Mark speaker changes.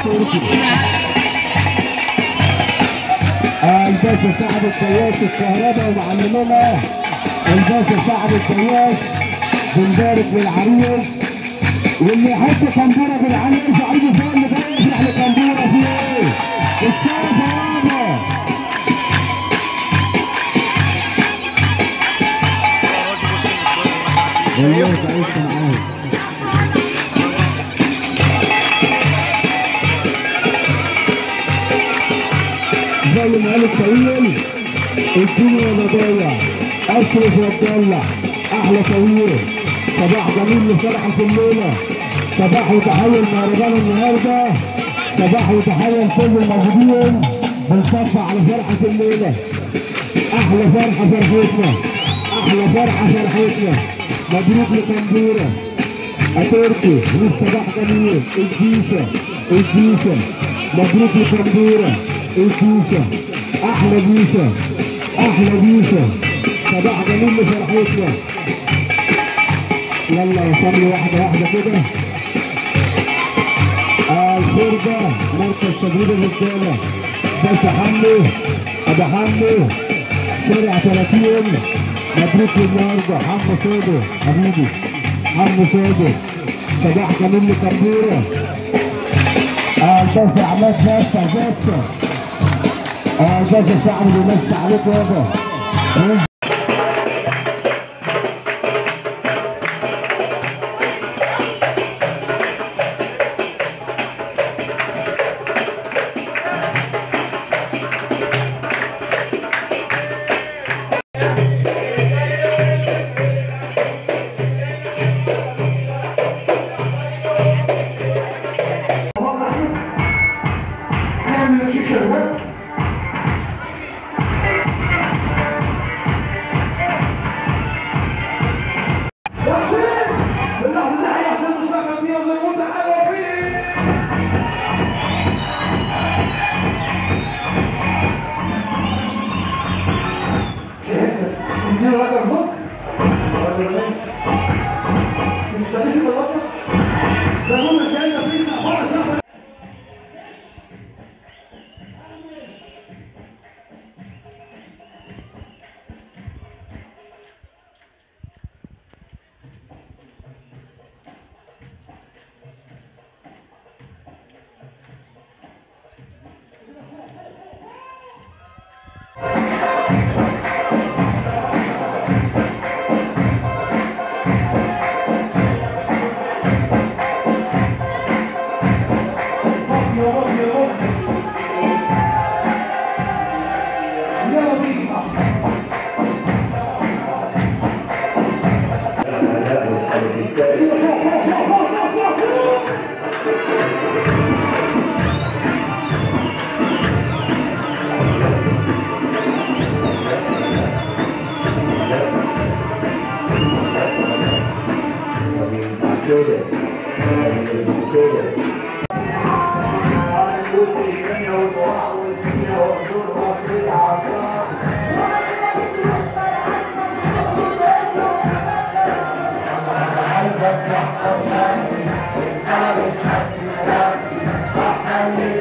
Speaker 1: التركي الباشا سعد الطياش الكهرباء ومعلمنا الباشا سعد الطياش بنبارك للعريس واللي يحط كندوره بالعين يرفع ايده فوق اللي جاي يفرح لكندوره في ايه؟ السقف يابا والله تعبت معاك زي ما قال الطويل الدنيا بضايع اشرف واتدلع احلى طويل صباح جميل لفرحة الليلة صباح وتحية المهرجان النهاردة صباح وتحية لكل الموجودين بنصفى على فرحة الليلة احلى فرحة فرحتنا احلى فرحة فرحتنا مبروك لكندورة أتركي صباح جميل الجيشة الجيشة مبروك لكندورة الجيشة أحلى جيشة أحلى جيشة صباح جميل لفرحتنا يلا نصلي واحدة واحدة كده آه الخردة مركز تدريب الرجالة باشا حمو أبو حمو شارع 30 مبروك النهارده حمو صادق حبيبي حمو صادق صباح جميل لكبيرة آه الباشا عماد فاتح فاتح آه الباشا سعد بيمسي عليك يابا ها؟
Speaker 2: نعمل شي شهوات Thank you.
Speaker 3: Thank you.